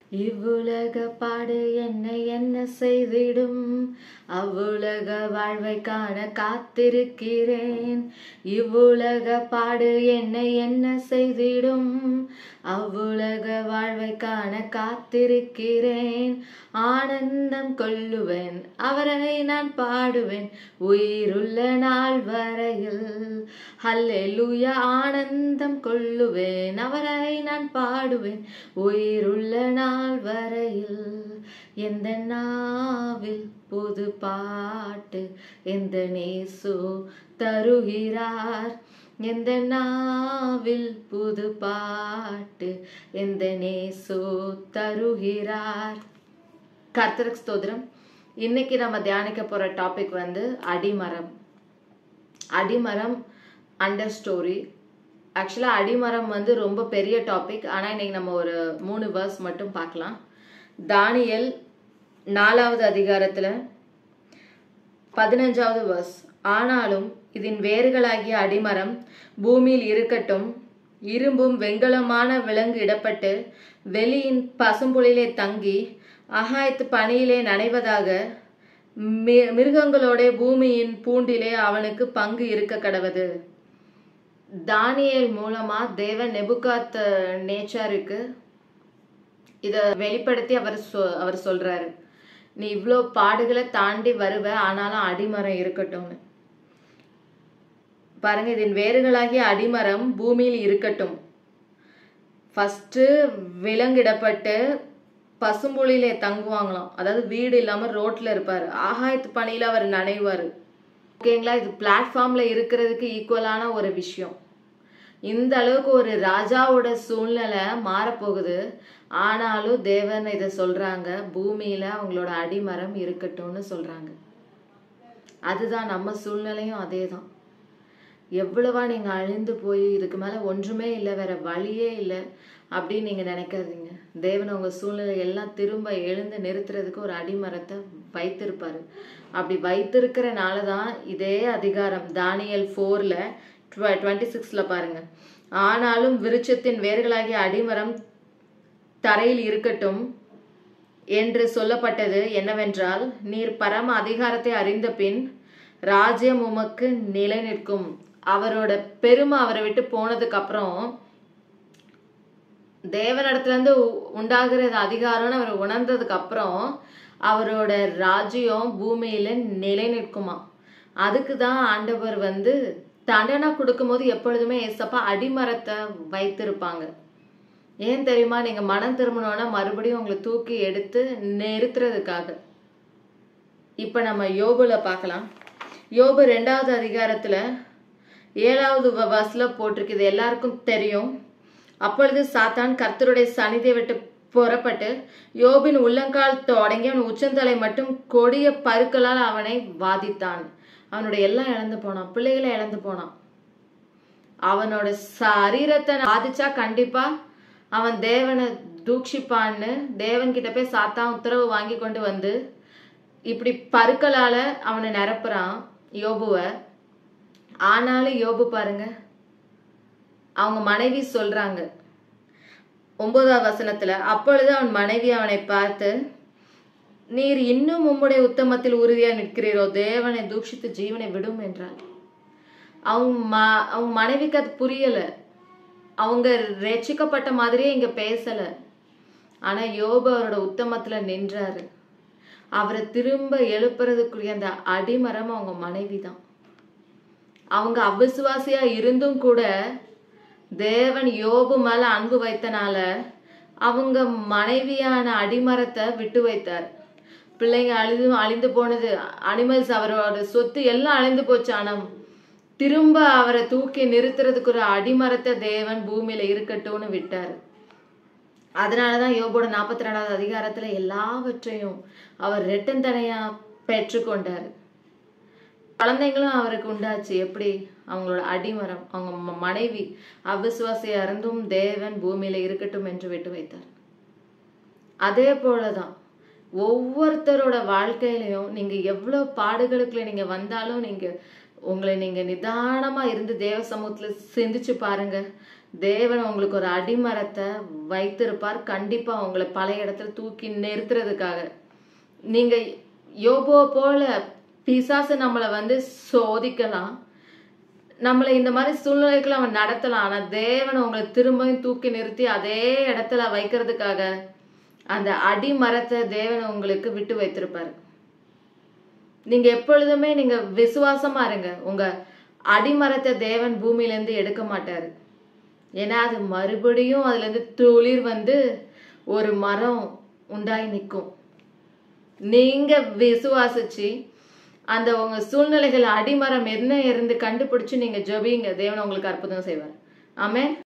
இவ்வுலக பாடு என்னை என்ன செய்திடும் அவ்வுலக வாழ்வை காண காத்திருக்கிறேன் இவ்வுலக பாடு என்னை என்ன செய்திடும் அவ்வுலக வாழ்வை காண காத்திருக்கிறேன் ஆனந்தம் கொள்ளுவேன் அவரை நான் பாடுவேன் உயிருள்ள நாள் வரையில் ஹல்லேலூயா ஆனந்தம் கொள்ளுவேன் அவரை நான் பாடுவேன் உயிருள்ள நாள் வரையில் எந்த நாவில் புது பாட்டு எந்த நேசு தருகிறார் எந்த நாவில் புது பாட்டு எந்த நேசு தருகிறார் கர்த்தருக்கு ஸ்தோத்திரம் இன்னைக்கு நம்ம தியானிக்க போற டாபிக் வந்து அடிமரம் அடிமரம் அண்டர் ஸ்டோரி ஆக்சுவலாக அடிமரம் வந்து ரொம்ப பெரிய டாபிக் ஆனால் இன்னைக்கு நம்ம ஒரு மூணு வேர்ஸ் மட்டும் பார்க்கலாம் தானியல் நாலாவது அதிகாரத்தில் பதினஞ்சாவது வேர்ஸ் ஆனாலும் இதன் வேர்களாகிய அடிமரம் பூமியில் இருக்கட்டும் இரும்பும் வெண்கலமான விலங்கு இடப்பட்டு வெளியின் பசும்புலிலே தங்கி அகாயத்து பனியிலே நனைவதாக மி- மிருகங்களோட பூமியின் பூண்டிலே அவனுக்கு பங்கு இருக்க கடவது தானியேல் மூலமா தேவன் நெபுகாத் நேச்சருக்கு இத வெளிப்படுத்தி அவர் சொ- அவர் சொல்றாரு நீ இவ்வளோ பாடுகளை தாண்டி வருவ ஆனாலும் அடிமரம் இருக்கட்டும்னு பாருங்க இதன் வேர்களாகிய அடிமரம் பூமியில் இருக்கட்டும் ஃபஸ்ட்டு விலங்கிடப்பட்டு பசும்புலிலே தங்குவாங்களாம் அதாவது வீடு இல்லாம ரோட்ல இருப்பாரு ஆகாயத்து பணியில அவர் நனைவாரு ஓகேங்களா இது பிளாட்ஃபார்ம்ல இருக்கிறதுக்கு ஈக்குவலான ஒரு விஷயம் இந்த அளவுக்கு ஒரு ராஜாவோட சூழ்நிலை மாறப்போகுது ஆனாலும் தேவன் இதை சொல்றாங்க பூமியில அவங்களோட அடிமரம் இருக்கட்டும்னு சொல்றாங்க அதுதான் நம்ம சூழ்நிலையும் அதே தான் எவ்வளவா நீங்க அழிந்து போய் இதுக்கு மேல ஒன்றுமே இல்லை வேற வழியே இல்லை அப்படின்னு நீங்க நினைக்காதீங்க தேவன் உங்க சூழ்நிலை எல்லாம் திரும்ப எழுந்து நிறுத்துறதுக்கு ஒரு அடிமரத்தை வைத்திருப்பாரு அப்படி வைத்திருக்கிறனால தான் இதே அதிகாரம் தானியல் ஃபோர்ல டுவெண்ட்டி சிக்ஸ்ல பாருங்க ஆனாலும் விருட்சத்தின் வேர்களாகிய அடிமரம் தரையில் இருக்கட்டும் என்று சொல்லப்பட்டது என்னவென்றால் நீர் பரம அதிகாரத்தை அறிந்த பின் ராஜ்யம் உமக்கு நிலை நிற்கும் அவரோட பெருமை அவரை விட்டு போனதுக்கு அப்புறம் தேவனிடத்துல இருந்து உ- உண்டாகிற அதிகாரம்னு அவர் உணர்ந்ததுக்கு அப்புறம் அவரோட ராஜ்யம் பூமியில நிலை நிற்குமா அதுக்கு தான் ஆண்டவர் வந்து தண்டனை கொடுக்கும்போது எப்பொழுதுமே ஏசப்பா அடிமரத்தை வைத்திருப்பாங்க ஏன் தெரியுமா நீங்க மனம் திரும்பணும்னா மறுபடியும் உங்களை தூக்கி எடுத்து நிறுத்துறதுக்காக இப்ப நம்ம யோபுல பார்க்கலாம் யோபு ரெண்டாவது அதிகாரத்துல ஏழாவது வ- வசல போட்டிருக்கு இது எல்லாருக்கும் தெரியும் அப்பொழுது சாத்தான் கர்த்தருடைய சனிதை விட்டு புறப்பட்டு யோபின் உள்ளங்கால் தொடங்கி அவன் உச்சந்தலை மட்டும் கொடிய பருக்களால் அவனை வாதித்தான் அவனுடைய எல்லாம் இழந்து போனான் பிள்ளைகளை இழந்து போனான் அவனோட சரீரத்தை பாதிச்சா கண்டிப்பா அவன் தேவனை தூஷிப்பான்னு தேவன் கிட்ட போய் சாத்தான் உத்தரவு வாங்கி கொண்டு வந்து இப்படி பருக்களால அவனை நிரப்புறான் யோபுவ ஆனாலும் யோபு பாருங்க அவங்க மனைவி சொல்றாங்க ஒன்பதாவது வசனத்துல அப்பொழுது அவன் மனைவி அவனை பார்த்து நீர் இன்னும் உம்முடைய உத்தமத்தில் உறுதியா நிற்கிறீரோ தேவனை தூஷித்து ஜீவனை விடும் என்றார் அவங்க ம அவங்க மனைவிக்கு அது புரியல அவங்க ரட்சிக்கப்பட்ட மாதிரியே இங்க பேசல ஆனா யோபு அவரோட உத்தமத்துல நின்றாரு அவரை திரும்ப எழுப்புறதுக்குரிய அந்த அடிமரம் அவங்க மனைவி தான் அவங்க அவிசுவாசியா இருந்தும் கூட தேவன் யோபு மேல அன்பு வைத்தனால அவங்க மனைவியான அடிமரத்தை விட்டு வைத்தார் பிள்ளைங்க அழிது அழிந்து போனது அனிமல்ஸ் அவரோட சொத்து எல்லாம் அழிந்து போச்சு ஆனா திரும்ப அவரை தூக்கி நிறுத்துறதுக்கு ஒரு அடிமரத்தை தேவன் பூமியில இருக்கட்டும்னு விட்டாரு அதனாலதான் யோபோட நாற்பத்தி ரெண்டாவது அதிகாரத்துல எல்லாவற்றையும் அவர் ரெட்டந்தனையா பெற்றுக்கொண்டாரு குழந்தைங்களும் அவருக்கு உண்டாச்சு எப்படி அவங்களோட அடிமரம் அவங்க ம- மனைவி அவிசுவாசியா இருந்தும் தேவன் பூமியில இருக்கட்டும் என்று விட்டு வைத்தார் அதே போலதான் ஒவ்வொருத்தரோட வாழ்க்கையிலையும் நீங்க எவ்வளவு பாடுகளுக்குள்ள நீங்க வந்தாலும் நீங்க உங்களை நீங்க நிதானமா இருந்து தேவ சமூகத்துல சிந்திச்சு பாருங்க தேவன் உங்களுக்கு ஒரு அடிமரத்தை வைத்திருப்பார் கண்டிப்பா உங்களை பழைய இடத்துல தூக்கி நிறுத்துறதுக்காக நீங்க யோபோ போல பிசாசு நம்மளை வந்து சோதிக்கலாம் நம்மளை இந்த மாதிரி சூழ்நிலைகளை அவன் நடத்தலாம் ஆனா தேவன் உங்களை திரும்பவும் தூக்கி நிறுத்தி அதே இடத்துல வைக்கிறதுக்காக அந்த அடிமரத்தை தேவன் உங்களுக்கு விட்டு வைத்திருப்பாரு நீங்க எப்பொழுதுமே நீங்க விசுவாசமா இருங்க உங்க அடிமரத்தை தேவன் பூமியில இருந்து எடுக்க மாட்டாரு ஏன்னா அது மறுபடியும் அதுல இருந்து துளிர் வந்து ஒரு மரம் உண்டாய் நிற்கும் நீங்க விசுவாசிச்சு அந்த உங்க சூழ்நிலைகள் அடிமரம் என்ன இருந்து கண்டுபிடிச்சு நீங்க ஜெபிங்க தேவன் உங்களுக்கு அற்புதம் செய்வார் ஆமென்